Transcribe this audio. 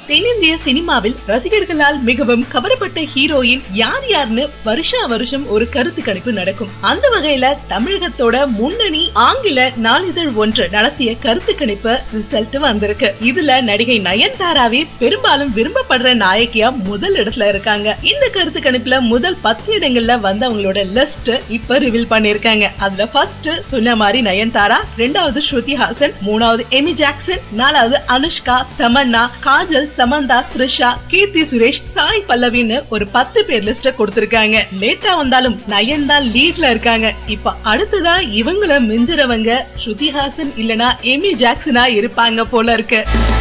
தென்னிந்திய சினிமாவில் ரசிகர்களால் மிகவும் கவரப்பட்ட ஹீரோயின் யார் யாருன்னு வருஷா வருஷம் ஒரு கருத்து கணிப்பு நடக்கும் அந்த வகையில தமிழகத்தோட முன்னணி ஆங்கில நாளிதழ் ஒன்று நடத்திய கருத்து கணிப்பு ரிசல்ட் வந்திருக்கு இதுல நடிகை நயன்தாராவே பெரும்பாலும் விரும்பப்படுற நாயகியா முதல் இடத்துல இருக்காங்க இந்த கருத்து கணிப்புல முதல் பத்து இடங்கள்ல வந்தவங்களோட லிஸ்ட் இப்ப ரிவீல் பண்ணிருக்காங்க அதுல ஃபர்ஸ்ட் சொன்ன மாதிரி நயன்தாரா ரெண்டாவது ஸ்ருதி ஹாசன் மூணாவது எமி ஜாக்சன் நாலாவது அனுஷ்கா தமன்னா காஜல் சமந்தா த்ரிஷா கீர்த்தி சுரேஷ் சாய் பல்லவின்னு ஒரு பத்து பேர் லிஸ்ட கொடுத்திருக்காங்க லேட்டா வந்தாலும் நயன் தான் லீட்ல இருக்காங்க இப்ப அடுத்ததா இவங்கள மிஞ்சுறவங்க ஸ்ருதி ஹாசன் இல்லனா எமி ஜாக்சனா இருப்பாங்க போல இருக்கு